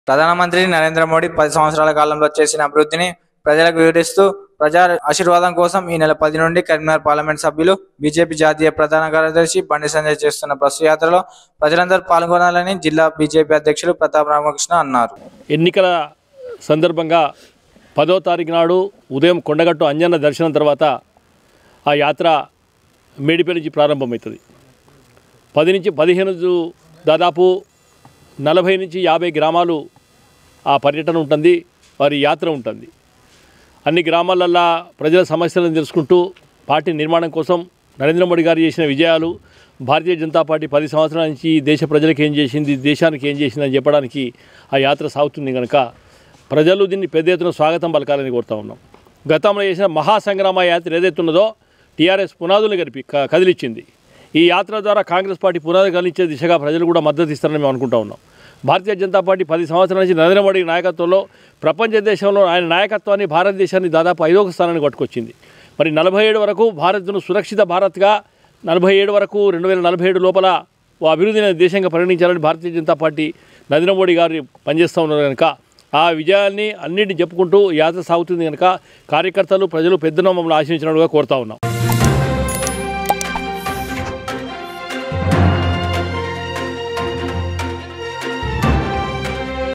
ప్రధానమంత్రి నరేంద్ర మోడీ పది సంవత్సరాల కాలంలో చేసిన అభివృద్ధిని ప్రజలకు వివరిస్తూ ప్రజా ఆశీర్వాదం కోసం ఈ నెల పది నుండి కరీంనగర్ పార్లమెంట్ సభ్యులు బీజేపీ జాతీయ ప్రధాన కార్యదర్శి బండి సంజయ్ చేస్తున్న బస్సు యాత్రలో ప్రజలందరూ పాల్గొనాలని జిల్లా బీజేపీ అధ్యక్షులు ప్రతాప్ రామకృష్ణ అన్నారు ఎన్నికల సందర్భంగా పదో తారీఖు నాడు ఉదయం కొండగట్టు అంజన్న దర్శనం తర్వాత ఆ యాత్ర మేడిపల్లి నుంచి ప్రారంభమవుతుంది పది నుంచి పదిహేను జు- దాదాపు నలభై నుంచి యాభై గ్రామాలు ఆ పర్యటన ఉంటుంది వారి యాత్ర ఉంటుంది అన్ని గ్రామాలల్లో ప్రజల సమస్యలను తెలుసుకుంటూ పార్టీ నిర్మాణం కోసం నరేంద్ర మోడీ గారు చేసిన విజయాలు భారతీయ జనతా పార్టీ పది సంవత్సరాల నుంచి ఈ దేశ ప్రజలకు ఏం చేసింది దేశానికి ఏం చేసిందని చెప్పడానికి ఆ యాత్ర సాగుతుంది కనుక ప్రజలు దీన్ని పెద్ద ఎత్తున స్వాగతం పలకాలని కోరుతా ఉన్నాం గతంలో చేసిన మహాసంగ్రామ యాత్ర ఏదైతే ఉన్నదో టీఆర్ఎస్ పునాదులు గడిపి క- కదిలిచ్చింది ఈ యాత్ర ద్వారా కాంగ్రెస్ పార్టీ పునాది కదిలించే దిశగా ప్రజలు కూడా మద్దతు ఇస్తారని మేము అనుకుంటా ఉన్నాం భారతీయ జనతా పార్టీ పది సంవత్సరాల నుంచి నరేంద్ర మోడీ నాయకత్వంలో ప్రపంచ దేశంలో ఆయన నాయకత్వాన్ని భారతదేశాన్ని దాదాపు ఐదవ స్థానానికి పట్టుకొచ్చింది మరి నలభై ఏడు వరకు భారత్ను సురక్షిత భారత్గా నలభై ఏడు వరకు రెండు వేల నలభై ఏడు లోపల ఓ అభివృద్ధి దేశంగా పరిగణించాలని భారతీయ జనతా పార్టీ నరేంద్ర మోడీ గారు పనిచేస్తూ ఉన్నారు కనుక ఆ విజయాల్ని అన్నింటిని చెప్పుకుంటూ యాత్ర సాగుతుంది కనుక కార్యకర్తలు ప్రజలు పెద్దన మమ్మల్ని ఆశించినట్టుగా కోరుతా ఉన్నాం